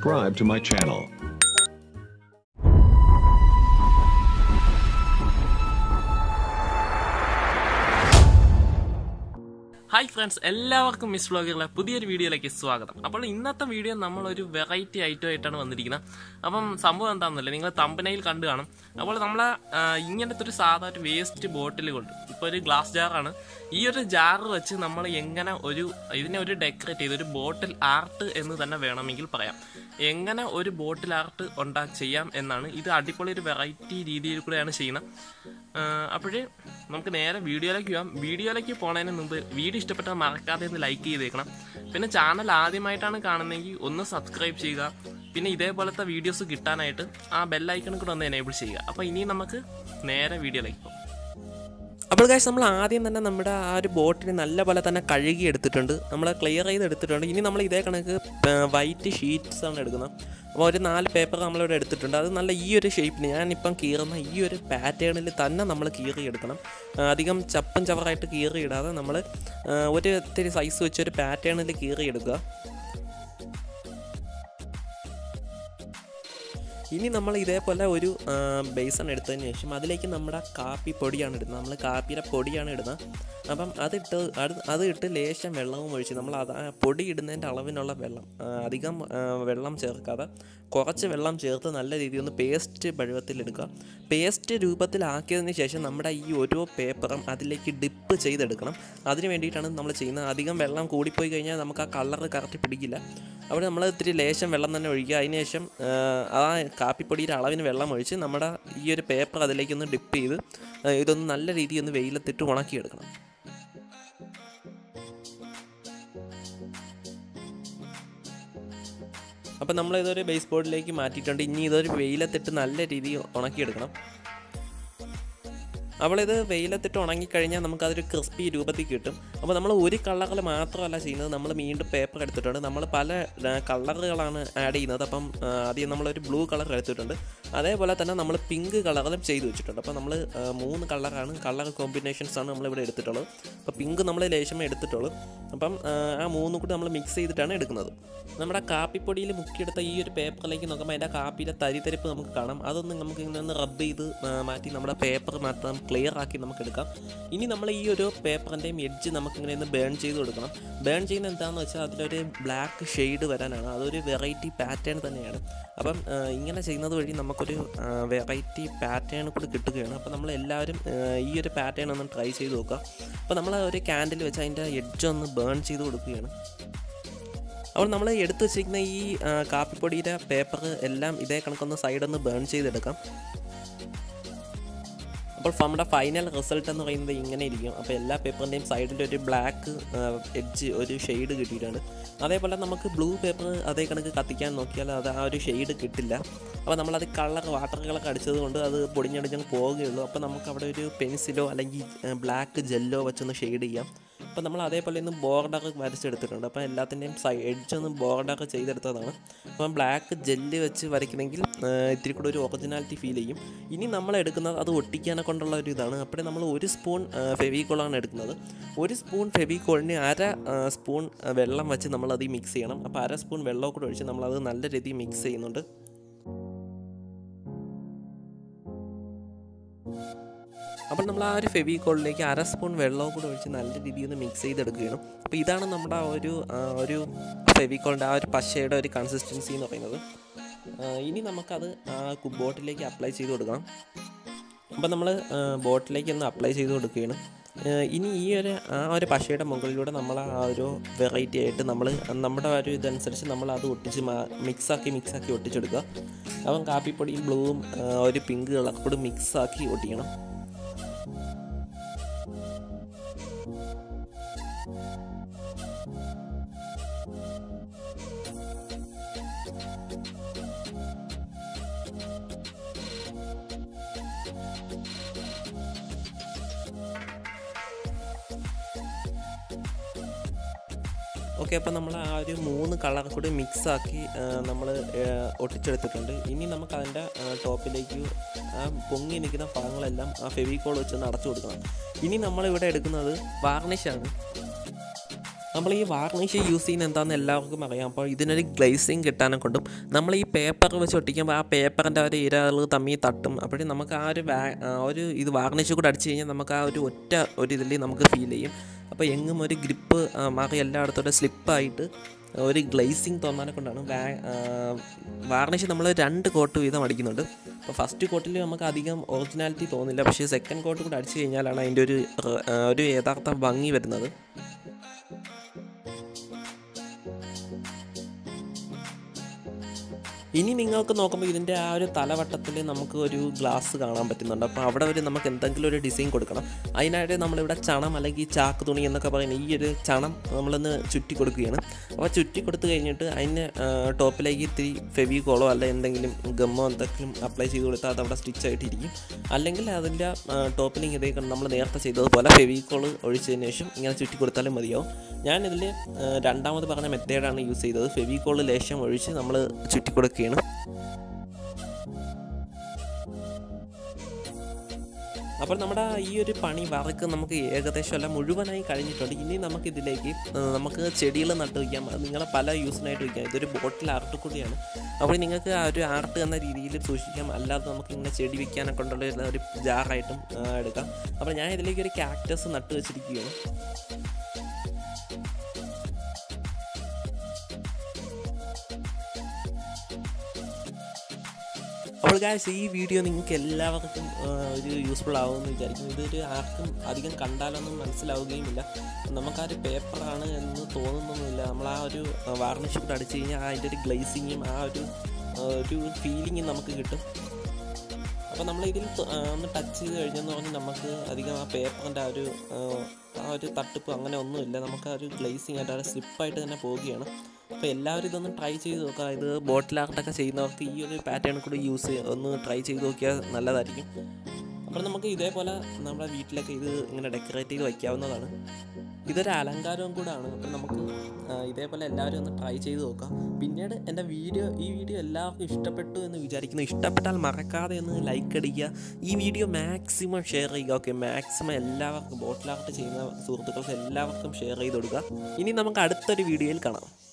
subscribe to my channel. Hi friends എല്ലാവർക്കും miss വ്ളോഗറിലെ പുതിയൊരു വീഡിയോയിലേക്ക് സ്വാഗതം അപ്പോൾ ഇന്നത്തെ വീഡിയോ നമ്മളൊരു വെറൈറ്റി ഐറ്റം ആയിട്ടാണ് വന്നിരിക്കുന്നത് അപ്പം സംഭവം എന്താണെന്നല്ലേ നിങ്ങൾ തമ്പനയിൽ കണ്ടു കാണും അപ്പോൾ നമ്മൾ ഇങ്ങനത്തെ ഒരു സാധാ ഒരു വേസ്റ്റ് ബോട്ടിൽ കൊണ്ട് ഇപ്പോൾ ഒരു ഗ്ലാസ് ജാറാണ് ഈ ഒരു ജാറ് വെച്ച് നമ്മൾ എങ്ങനെ ഒരു ഇതിനെ ഒരു ഡെക്കറേറ്റ് ചെയ്ത് ഒരു ബോട്ടിൽ ആർട്ട് എന്ന് തന്നെ വേണമെങ്കിൽ പറയാം എങ്ങനെ ഒരു ബോട്ടിൽ ആർട്ട് ഉണ്ടാ ചെയ്യാം എന്നാണ് ഇത് അടിപൊളി ഒരു വെറൈറ്റി രീതിയിൽ കൂടെയാണ് ചെയ്യുന്നത് അപ്പോഴേ നമുക്ക് നേരെ വീഡിയോയിലേക്ക് പോകാം വീഡിയോയിലേക്ക് പോണതിന് മുമ്പ് വീഡിയോ ഇഷ്ടപ്പെട്ടാൽ മറക്കാതെ ഒന്ന് ലൈക്ക് ചെയ്തേക്കണം പിന്നെ ചാനൽ ആദ്യമായിട്ടാണ് കാണുന്നതെങ്കിൽ ഒന്ന് സബ്സ്ക്രൈബ് ചെയ്യുക പിന്നെ ഇതേപോലത്തെ വീഡിയോസ് കിട്ടാനായിട്ട് ആ ബെല്ലൈക്കണും കൂടെ ഒന്ന് എനേബിൾ ചെയ്യുക അപ്പോൾ ഇനി നമുക്ക് നേരെ വീഡിയോയിലേക്ക് പോകാം അപ്പോൾ കാശ് നമ്മൾ ആദ്യം തന്നെ നമ്മുടെ ആ ഒരു ബോട്ടിൽ നല്ല പോലെ തന്നെ കഴുകി എടുത്തിട്ടുണ്ട് നമ്മൾ ക്ലിയർ ചെയ്ത് എടുത്തിട്ടുണ്ട് ഇനി നമ്മൾ ഇതേ കണക്ക് വൈറ്റ് ഷീറ്റ്സ് ആണ് എടുക്കുന്നത് അപ്പോൾ ഒരു നാല് പേപ്പർ നമ്മളിവിടെ എടുത്തിട്ടുണ്ട് അത് നല്ല ഈ ഒരു ഷേപ്പിന് ഞാനിപ്പം കീറുന്ന ഈ ഒരു പാറ്റേണിൽ തന്നെ നമ്മൾ കീറി എടുക്കണം ആ, അധികം ചപ്പൻ ചവറായിട്ട് കീറി ഇടാതെ നമ്മൾ ഒരു ഇത്തിരി സൈസ് വെച്ച് ഒരു പാറ്റേണിൽ കീറി എടുക്കുക ഇനി നമ്മൾ ഇതേപോലെ ഒരു ബേസൺ എടുത്തതിന് ശേഷം അതിലേക്ക് നമ്മുടെ കാപ്പി പൊടിയാണ് ഇടുന്നത് നമ്മൾ കാപ്പിയുടെ പൊടിയാണ് ഇടുന്നത് അപ്പം അതിട്ട് അത് അത് ഇട്ട് ലേശം വെള്ളവും ഒഴിച്ച് നമ്മൾ അത് ആ പൊടി ഇടുന്നതിൻ്റെ അളവിനുള്ള വെള്ളം ആ, അധികം ആ, വെള്ളം ചേർക്കാതെ കുറച്ച് വെള്ളം ചേർത്ത് നല്ല രീതിയിൽ ഒന്ന് പേസ്റ്റ് പരുവത്തിലെടുക്കുക പേസ്റ്റ് രൂപത്തിലാക്കിയതിന് ശേഷം നമ്മുടെ ഈ ഓരോ പേപ്പറും അതിലേക്ക് ഡിപ്പ് ചെയ്തെടുക്കണം അതിന് വേണ്ടിയിട്ടാണ് നമ്മൾ ചെയ്യുന്നത് അധികം വെള്ളം കൂടിപ്പോയി കഴിഞ്ഞാൽ നമുക്ക് ആ കളറ് കറക്റ്റ് പിടിക്കില്ല അവിടെ നമ്മൾ ഇത്തിരി ലേശം വെള്ളം തന്നെ ഒഴിക്കുക അതിന് ശേഷം ആ, ആ കാപ്പിപ്പൊടിയുടെ അളവിന് വെള്ളം ഒഴിച്ച് നമ്മുടെ ഈ ഒരു പേപ്പർ അതിലേക്കൊന്ന് ഡിപ്പ് ചെയ്ത് ആ, ഇതൊന്ന് നല്ല രീതിയിൽ ഒന്ന് വെയിലത്തിട്ട് ഉണക്കിയെടുക്കണം അപ്പം നമ്മൾ ഇതൊരു ബേസ് ബോർഡിലേക്ക് മാറ്റിയിട്ടുണ്ട് ഇനി ഇതൊരു വെയിലത്തിട്ട് നല്ല രീതിയിൽ ഉണക്കിയെടുക്കണം അവളിത് വെയിലത്തിട്ട് ഉണങ്ങിക്കഴിഞ്ഞാൽ നമുക്കതൊരു ക്രിസ്പി രൂപത്തിൽ കിട്ടും അപ്പോൾ നമ്മൾ ഒരു കളറിൽ മാത്രമല്ല ചെയ്യുന്നത് നമ്മൾ വീണ്ടും പേപ്പർ എടുത്തിട്ടുണ്ട് നമ്മൾ പല കളറുകളാണ് ആഡ് ചെയ്യുന്നത് അപ്പം ആ, ആദ്യം നമ്മളൊരു ബ്ലൂ കളർ എടുത്തിട്ടുണ്ട് അതേപോലെ തന്നെ നമ്മൾ പിങ്ക് കളറിലും ചെയ്ത് വെച്ചിട്ടുണ്ട് അപ്പോൾ നമ്മൾ ആ, മൂന്ന് കളറാണ് കളർ കോമ്പിനേഷൻസ് ആണ് നമ്മളിവിടെ എടുത്തിട്ടുള്ളത് അപ്പോൾ പിങ്ക് നമ്മൾ ലേശമേ എടുത്തിട്ടുള്ളൂ അപ്പം ആ, ആ മൂന്നും കൂടി നമ്മൾ മിക്സ് ചെയ്തിട്ടാണ് എടുക്കുന്നത് നമ്മുടെ കാപ്പിപ്പൊടിയിൽ മുക്കിയെടുത്ത ഈ ഒരു പേപ്പറിലേക്ക് നോക്കുമ്പോൾ അതിൻ്റെ കാപ്പിയുടെ തരിതരിപ്പ് നമുക്ക് കാണാം അതൊന്ന് നമുക്ക് ഇങ്ങനെ ഒന്ന് റബ്ബ് ചെയ്ത് ആ, മാറ്റി നമ്മുടെ പേപ്പർ മാത്രം ക്ലിയർ ആക്കി നമുക്ക് എടുക്കാം ഇനി നമ്മൾ ഈ ഒരു പേപ്പറിൻ്റെയും എഡ്ജ് നമുക്ക് ഇങ്ങനെ ഒന്ന് ബേൺ ചെയ്ത് കൊടുക്കണം ബേൺ ചെയ്യുന്ന എന്താണെന്ന് വെച്ചാൽ അതിലൊരു ബ്ലാക്ക് ഷെയ്ഡ് വരാനാണ് അതൊരു വെറൈറ്റി പാറ്റേൺ തന്നെയാണ് അപ്പം ആ, ഇങ്ങനെ ചെയ്യുന്നത് വഴി നമുക്കൊരു വെറൈറ്റി പാറ്റേൺ കൂടി കിട്ടുകയാണ് അപ്പോൾ നമ്മൾ എല്ലാവരും ആ, ഈ ഒരു പാറ്റേൺ ഒന്ന് ട്രൈ ചെയ്ത് നോക്കുക അപ്പോൾ നമ്മൾ ഒരു ക്യാൻഡിൽ വെച്ച് അതിൻ്റെ എഡ്ജ് ഒന്ന് ബേൺ ചെയ്ത് കൊടുക്കുകയാണ് അപ്പോൾ നമ്മൾ എടുത്തു വെച്ചിരിക്കുന്ന ഈ ആ, കാപ്പിപ്പൊടിയുടെ പേപ്പർ എല്ലാം ഇതേ കണക്കൊന്ന് സൈഡൊന്ന് ബേൺ ചെയ്തെടുക്കാം അപ്പോൾ നമ്മുടെ ഫൈനൽ റിസൾട്ട് എന്ന് പറയുന്നത് ഇങ്ങനെ ഇരിക്കും അപ്പോൾ എല്ലാ പേപ്പറിൻ്റെയും സൈഡിൽ ഒരു ബ്ലാക്ക് എഡ്ജ് ഒരു ഷെയ്ഡ് കിട്ടിയിട്ടുണ്ട് അതേപോലെ നമുക്ക് ബ്ലൂ പേപ്പർ അതേ കണക്ക് കത്തിക്കാൻ നോക്കിയാൽ അത് ആ ഒരു ഷെയ്ഡ് കിട്ടില്ല അപ്പോൾ നമ്മളത് കളർ വാട്ടർ കളർ അടിച്ചത് കൊണ്ട് അത് പൊടിഞ്ഞടിഞ്ഞങ്ങ് പോവുകയുള്ളൂ അപ്പോൾ നമുക്ക് അവിടെ ഒരു പെൻസിലോ അല്ലെങ്കിൽ ബ്ലാക്ക് ജെല്ലോ വെച്ചൊന്ന് ഷെയ്ഡ് ചെയ്യാം അപ്പോൾ നമ്മൾ അതേപോലെ ഒന്ന് ബോർഡർ വരച്ചെടുത്തിട്ടുണ്ട് അപ്പോൾ എല്ലാത്തിൻ്റെയും സൈ എഡ്ജ് ഒന്ന് ബോർഡർ ചെയ്തെടുത്തതാണ് അപ്പം ബ്ലാക്ക് ജെല്ല് വെച്ച് വരയ്ക്കണമെങ്കിൽ ആ, ഇത്തിരി കൂടെ ഒരു ഒറിജിനാലിറ്റി ഫീൽ ചെയ്യും ഇനി നമ്മൾ എടുക്കുന്നത് അത് ഒട്ടിക്കാനെ കൊണ്ടുള്ള ഒരു ഇതാണ് അപ്പോൾ നമ്മൾ ഒരു സ്പൂൺ ഫെവിക്കോളാണ് എടുക്കുന്നത് ഒരു സ്പൂൺ ഫെവിക്കോളിന് അര ആ, സ്പൂൺ ആ, വെള്ളം വെച്ച് നമ്മളത് മിക്സ് ചെയ്യണം അപ്പോൾ അര സ്പൂൺ വെള്ളമൊക്കെ കൂടെ ഒഴിച്ച് നമ്മളത് നല്ല രീതിയിൽ മിക്സ് ചെയ്യുന്നുണ്ട് അപ്പോൾ നമ്മൾ ആ ഒരു ഫെവിക്കോളിലേക്ക് അര സ്പൂൺ വെള്ളവും കൂടെ ഒഴിച്ച് നല്ല രീതിയിൽ ഒന്ന് മിക്സ് ചെയ്തെടുക്കുകയാണ് അപ്പോൾ ഇതാണ് നമ്മുടെ ആ ഒരു ആ, ഒരു ഫെവിക്കോളിൻ്റെ ആ ഒരു പശയുടെ ഒരു കൺസിസ്റ്റൻസി എന്ന് പറയുന്നത് ആ, ഇനി നമുക്കത് ആ ബോട്ടിലേക്ക് അപ്ലൈ ചെയ്ത് കൊടുക്കണം അപ്പോൾ നമ്മൾ ബോട്ടിലേക്ക് ഒന്ന് അപ്ലൈ ചെയ്ത് കൊടുക്കുകയാണ് ആ, ഇനി ഈ ഒരു ആ ഒരു പശയുടെ മുകളിലൂടെ നമ്മൾ ആ ഒരു വെറൈറ്റി ആയിട്ട് നമ്മൾ നമ്മുടെ ആ ഒരു ഇതനുസരിച്ച് നമ്മൾ അത് ഒട്ടിച്ച് മാ മിക്സാക്കി മിക്സാക്കി ഒട്ടിച്ചെടുക്കുക അപ്പം കാപ്പിപ്പൊടിയും ബ്ലൂവും ആ, ഒരു പിങ്ക് കളർ കൂടി മിക്സാക്കി ഒട്ടിക്കണം ഓക്കെ അപ്പോൾ നമ്മൾ ആ ഒരു മൂന്ന് കളർ കൂടി മിക്സ് ആക്കി നമ്മൾ ഒട്ടിച്ചെടുത്തിട്ടുണ്ട് ഇനി നമുക്ക് അതിൻ്റെ ടോപ്പിലേക്ക് ആ പൊങ്ങി നിൽക്കുന്ന ഭാഗങ്ങളെല്ലാം ആ ഫെവിക്കോൾ വെച്ച് ഒന്ന് അടച്ചു കൊടുക്കണം ഇനി നമ്മളിവിടെ എടുക്കുന്നത് വാർണിഷാണ് നമ്മൾ ഈ വാർണിഷ് യൂസ് ചെയ്യുന്ന എന്താണെന്ന് എല്ലാവർക്കും അറിയാം അപ്പോൾ ഇതിനൊരു ഗ്ലേസിങ് കിട്ടാനെ കൊണ്ടും നമ്മൾ ഈ പേപ്പർ വെച്ച് ഒട്ടിക്കുമ്പോൾ ആ പേപ്പറിൻ്റെ ഒരു ഇരകൾ തമ്മിൽ തട്ടും അപ്പോഴും നമുക്ക് ആ ഒരു വാ ആ ഒരു ഇത് വാർണിഷ് കൂടെ അടിച്ച് കഴിഞ്ഞാൽ നമുക്ക് ആ ഒരു ഒറ്റ ഒരു ഇതിൽ നമുക്ക് ഫീൽ ചെയ്യും അപ്പോൾ എങ്ങും ഒരു ഗ്രിപ്പ് മാറി എല്ലായിടത്തോടെ സ്ലിപ്പായിട്ട് ഒരു ഗ്ലേസിങ് തോന്നാനെ കൊണ്ടാണ് വാ വാർണിഷ് നമ്മൾ രണ്ട് കോട്ട് വീതം അടിക്കുന്നുണ്ട് അപ്പോൾ ഫസ്റ്റ് കോട്ടിൽ നമുക്ക് അധികം ഒറിജിനാലിറ്റി തോന്നില്ല പക്ഷേ സെക്കൻഡ് കോട്ട് കൂടെ അടിച്ചു കഴിഞ്ഞാലാണ് അതിൻ്റെ ഒരു റെ- ആ, ഒരു യഥാർത്ഥ ഭംഗി വരുന്നത് ഇനി നിങ്ങൾക്ക് നോക്കുമ്പോൾ ഇതിൻ്റെ ആ ഒരു തലവട്ടത്തിൽ നമുക്ക് ഒരു ഗ്ലാസ് കാണാൻ പറ്റുന്നുണ്ട് അപ്പോൾ അവിടെ ഒരു നമുക്ക് എന്തെങ്കിലും ഒരു ഡിസൈൻ കൊടുക്കണം അതിനായിട്ട് നമ്മളിവിടെ ചണം അല്ലെങ്കിൽ ചാക്ക് തുണി എന്നൊക്കെ പറയുന്ന ഈ ഒരു ചണം നമ്മളൊന്ന് ചുറ്റി കൊടുക്കുകയാണ് അപ്പോൾ ചുറ്റി കൊടുത്തു കഴിഞ്ഞിട്ട് അതിന് ആ, ടോപ്പിലേക്ക് ഇത്തിരി ഫെവിക്കോളോ അല്ല എന്തെങ്കിലും ഗമ്മോ എന്തെങ്കിലും അപ്ലൈ ചെയ്ത് കൊടുത്താൽ അത് അവിടെ സ്റ്റിച്ച് ആയിട്ടിരിക്കും അല്ലെങ്കിൽ അതിൻ്റെ ആ, ടോപ്പിലിങ് ഇതേ നമ്മൾ നേരത്തെ ചെയ്തതുപോലെ ഫെവിക്കോൾ ഒഴിച്ചതിന് ശേഷം ഇങ്ങനെ ചുറ്റി കൊടുത്താലും മതിയാവും ഞാനിതിൽ രണ്ടാമത് പറഞ്ഞ മെത്തേഡാണ് യൂസ് ചെയ്തത് ഫെവിക്കോൾ ലേശം ഒഴിച്ച് നമ്മൾ ചുറ്റി കൊടുക്കുകയാണ് അപ്പോൾ നമ്മുടെ ഈ ഒരു പണി വർക്ക് നമുക്ക് ഏകദേശം അല്ല മുഴുവനായി കഴിഞ്ഞിട്ടുണ്ട് ഇനി നമുക്ക് ഇതിലേക്ക് ആ, നമുക്ക് ചെടികൾ നട്ട് വയ്ക്കാം അത് നിങ്ങളെ പല യൂസിനായിട്ട് വയ്ക്കാം ഇതൊരു ബോട്ടിൽ ആർട്ട് കൂടിയാണ് അപ്പോൾ നിങ്ങൾക്ക് ആ ഒരു ആർട്ട് എന്ന രീതിയിൽ സൂക്ഷിക്കാം അല്ലാതെ നമുക്ക് ഇങ്ങനെ ചെടി വെക്കാനൊക്കെ കൊണ്ടുള്ള ഒരു ജാറായിട്ടും ആ, എടുക്കാം അപ്പോൾ ഞാൻ ഇതിലേക്ക് ഒരു കാക്ടസ് നട്ട് വെച്ചിരിക്കുകയാണ് അപ്പോൾ ഗായ്സ് ഈ വീഡിയോ നിങ്ങൾക്ക് എല്ലാവർക്കും ആ, ഒരു യൂസ്ഫുൾ ആവുമെന്ന് വിചാരിക്കുന്നു ഇതൊരു ആർക്കും അധികം കണ്ടാലൊന്നും മനസ്സിലാവുകയുമില്ല നമുക്ക് ആ ഒരു പേപ്പറാണ് എന്ന് തോന്നുന്നൊന്നുമില്ല നമ്മൾ ആ ഒരു വാർണിഷ് കൂടെ അടിച്ച് കഴിഞ്ഞാൽ അതിൻ്റെ ഒരു ഗ്ലേസിങ്ങും ആ ഒരു ആ, ഒരു ഫീലിങ്ങും നമുക്ക് കിട്ടും അപ്പോൾ നമ്മൾ ഇതിൽ ത- ആ, ഒന്ന് ടച്ച് ചെയ്ത് കഴിഞ്ഞെന്ന് പറഞ്ഞാൽ നമുക്ക് അധികം ആ പേപ്പറിൻ്റെ ആ ഒരു ആ, ആ ഒരു തട്ടിപ്പ് അങ്ങനെ ഒന്നുമില്ല നമുക്ക് ആ ഒരു ഗ്ലേസിങ് ആയിട്ട് ആ സ്ലിപ്പായിട്ട് തന്നെ പോവുകയാണ് അപ്പോൾ എല്ലാവരും ഇതൊന്ന് ട്രൈ ചെയ്ത് നോക്കുക ഇത് ബോട്ടിൽ ആർട്ടൊക്കെ ചെയ്യുന്നവർക്ക് ഈ ഒരു പാറ്റേൺ കൂടി യൂസ് ചെയ്ത് ഒന്ന് ട്രൈ ചെയ്ത് നോക്കിയാൽ നല്ലതായിരിക്കും അപ്പോൾ നമുക്ക് ഇതേപോലെ നമ്മുടെ വീട്ടിലൊക്കെ ഇത് ഇങ്ങനെ ഡെക്കറേറ്റ് ചെയ്ത് വയ്ക്കാവുന്നതാണ് ഇതൊരു അലങ്കാരവും കൂടാണ് അപ്പോൾ നമുക്ക് ആ, ഇതേപോലെ എല്ലാവരും ഒന്ന് ട്രൈ ചെയ്ത് നോക്കാം പിന്നീട് എൻ്റെ വീഡിയോ ഈ വീഡിയോ എല്ലാവർക്കും ഇഷ്ടപ്പെട്ടു എന്ന് വിചാരിക്കുന്നു ഇഷ്ടപ്പെട്ടാൽ മറക്കാതെ ഒന്ന് ലൈക്ക് അടിക്കുക ഈ വീഡിയോ മാക്സിമം ഷെയർ ചെയ്യുക ഓക്കെ മാക്സിമം എല്ലാവർക്കും ബോട്ടിലാർട്ട് ചെയ്യുന്ന സുഹൃത്തുക്കൾക്ക് എല്ലാവർക്കും ഷെയർ ചെയ്ത് കൊടുക്കുക ഇനി നമുക്ക് അടുത്തൊരു വീഡിയോയിൽ കാണാം